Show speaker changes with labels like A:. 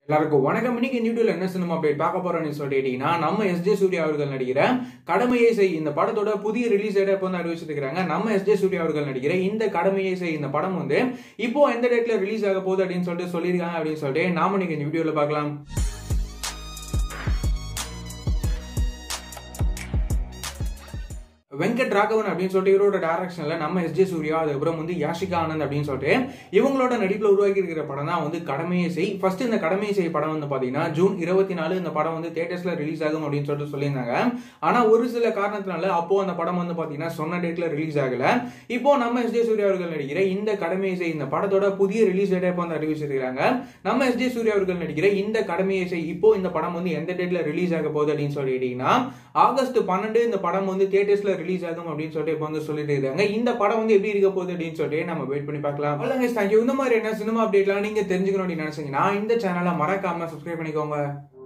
A: எல்லாருக்கும் வணக்கம் இன்னைக்கு யூடியூப்ல என்ன சினிமா அப்டேட் பார்க்க போறோம்னு சொல்லிட்டீங்கன்னா நம்ம எஸ் ஜே சூர்யா அவர்கள் நடிக்கிற கடமையை செய் இந்த படத்தோட புதிய ரிலீஸ் டேட் இப்போ வந்து அறிவிச்சிருக்காங்க நம்ம எஸ் ஜே சூர்யா அவர்கள் நடிக்கிற இந்த கடமையை செய் இந்த படம் வந்து இப்போ எந்த டேட்ல ரிலீஸ் ஆக போகுது அப்படின்னு சொல்லிட்டு சொல்லியிருக்காங்க அப்படின்னு சொல்லிட்டு நாம இன்னைக்கு இந்த வீடியோல பார்க்கலாம் வெங்கட் ராகவன் அப்படின்னு சொல்லிட்டு இவரோட டேரக்ஷன்ல நம்ம எஸ் ஜே சூர்யா அதுக்கப்புறம் வந்து யாஷிகா ஆனந்த் அப்படின்னு சொல்லிட்டு இவங்களோட நடிப்புல உருவாக்கி இருக்கிற படம் தான் வந்து கடமையை செய் ஃபர்ஸ்ட் இந்த கடமையை செய் படம் வந்து பாத்தீங்கன்னா ஜூன் இருபத்தி நாலு இந்த படம் வந்து தியேட்டர்ஸ்ல ரிலீஸ் ஆகும் அப்படின்னு சொல்லிட்டு சொல்லியிருந்தாங்க ஆனா ஒரு சில காரணத்தினால அப்போ அந்த படம் வந்து பாத்தீங்கன்னா சொன்ன டேட்ல ரிலீஸ் ஆகல இப்போ நம்ம எஸ் ஜே சூர்யா அவர்கள் நடிக்கிற இந்த கடமையை செய் இந்த படத்தோட புதிய ரிலீஸ் டேட்டை இப்போ வந்து அறிவிச்சிருக்காங்க நம்ம எஸ் ஜே சூர்யா அவர்கள் நடிக்கிற இந்த கடமையை செய் இப்போ இந்த படம் வந்து எந்த டேட்ல ரிலீஸ் ஆக போகுது அப்படின்னு சொல்லிட்டீங்கன்னா ஆகஸ்ட் பன்னெண்டு இந்த படம் வந்து தியேட்டர்ஸ்ல ரிலீஸ் ஆகும் அப்படின்னு சொல்லிட்டு இப்போ வந்து சொல்லிட்டு இருக்காங்க இந்த படம் வந்து எப்படி இருக்க போகுது அப்படின்னு சொல்லிட்டு நம்ம வெயிட் பண்ணி பார்க்கலாம் அவ்வளோங்க தேங்க்யூ இந்த மாதிரி என்ன சினிமா அப்டேட்லாம் நீங்க தெரிஞ்சுக்கணும் அப்படின்னு நினைச்சீங்கன்னா இந்த சேனலை மறக்காம சப்ஸ்கிரைப் பண்ணிக்கோங்க